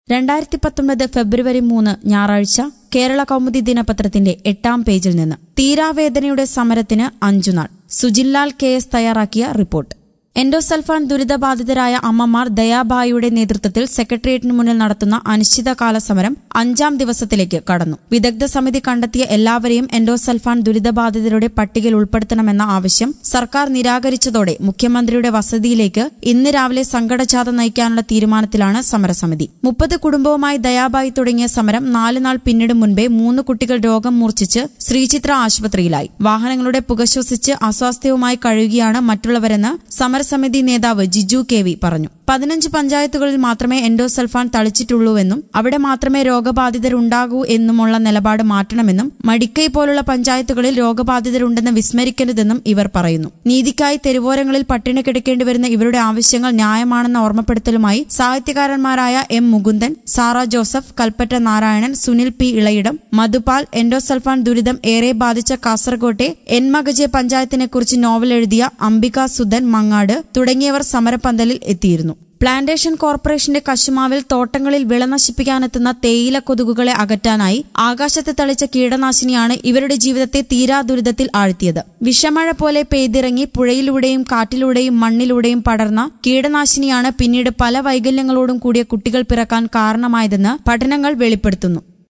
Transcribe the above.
രണ്ടായിരത്തി പത്തൊമ്പത് ഫെബ്രുവരി മൂന്ന് ഞായറാഴ്ച കേരള കൗമുദി ദിനപത്രത്തിന്റെ എട്ടാം പേജിൽ നിന്ന് തീരാവേദനയുടെ സമരത്തിന് അഞ്ചുനാൾ സുജിൻലാൽ കെ എസ് തയ്യാറാക്കിയ റിപ്പോർട്ട് എൻഡോസൾഫാൻ ദുരിതബാധിതരായ അമ്മമാർ ദയാബായിയുടെ നേതൃത്വത്തിൽ സെക്രട്ടേറിയറ്റിന് മുന്നിൽ നടത്തുന്ന അനിശ്ചിതകാല സമരം അഞ്ചാം ദിവസത്തിലേക്ക് കടന്നു വിദഗ്ധ സമിതി കണ്ടെത്തിയ എല്ലാവരെയും എൻഡോസൾഫാൻ ദുരിതബാധിതരുടെ പട്ടികയിൽ ഉൾപ്പെടുത്തണമെന്ന ആവശ്യം സർക്കാർ നിരാകരിച്ചതോടെ മുഖ്യമന്ത്രിയുടെ വസതിയിലേക്ക് ഇന്ന് രാവിലെ സംഘടജാഥ നയിക്കാനുള്ള തീരുമാനത്തിലാണ് സമരസമിതി മുപ്പത് കുടുംബവുമായി ദയാബായി തുടങ്ങിയ സമരം നാല് നാൾ പിന്നിടും മുൻപേ മൂന്ന് കുട്ടികൾ രോഗം മൂർച്ഛിച്ച് ശ്രീചിത്ര ആശുപത്രിയിലായി വാഹനങ്ങളുടെ പുകശ്വസിച്ച് അസ്വാസ്ഥ്യവുമായി കഴിയുകയാണ് മറ്റുള്ളവരെന്ന് സമരസമിതി നേതാവ് ജിജു കെ വി പറഞ്ഞു പതിനഞ്ച് പഞ്ചായത്തുകളിൽ മാത്രമേ എൻഡോസൾഫാൻ തളിച്ചിട്ടുള്ളൂവെന്നും അവിടെ മാത്രമേ രോഗബാധിതരുണ്ടാകൂ എന്നുമുള്ള നിലപാട് മാറ്റണമെന്നും മടിക്കൈ പോലുള്ള പഞ്ചായത്തുകളിൽ രോഗബാധിതരുണ്ടെന്ന് വിസ്മരിക്കരുതെന്നും ഇവർ പറയുന്നു നീതിക്കായി തെരുവോരങ്ങളിൽ പട്ടിണി കിടക്കേണ്ടി വരുന്ന ഇവരുടെ ആവശ്യങ്ങൾ ന്യായമാണെന്ന ഓർമ്മപ്പെടുത്തലുമായി സാഹിത്യകാരന്മാരായ M Mukundan Sara Joseph Kalpetta Narayanan Sunil P Elayidom Madhupal endosulfan ദുരിതം ഏറെ ബാധിച്ച കാസർകോട്ടെ എൻമഗജെ പഞ്ചായത്തിനെക്കുറിച്ച് നോവൽ എഴുതിയ അംബിക സുധൻ മങ്ങാട് തുടങ്ങിയവർ സമരപ്പന്തലിൽ എത്തിയിരുന്നു പ്ലാന്റേഷൻ കോർപ്പറേഷന്റെ കശുമാവിൽ തോട്ടങ്ങളിൽ വിള നശിപ്പിക്കാനെത്തുന്ന തേയില കൊതുകുകളെ അകറ്റാനായി ആകാശത്ത് തളിച്ച കീടനാശിനിയാണ് ഇവരുടെ ജീവിതത്തെ തീരാ ദുരിതത്തിൽ ആഴ്ത്തിയത് വിഷമഴ പോലെ പെയ്തിറങ്ങി പുഴയിലൂടെയും കാറ്റിലൂടെയും മണ്ണിലൂടെയും പടർന്ന കീടനാശിനിയാണ് പിന്നീട് പല വൈകല്യങ്ങളോടും കൂടിയ കുട്ടികൾ പിറക്കാൻ കാരണമായതെന്ന് പഠനങ്ങൾ വെളിപ്പെടുത്തുന്നു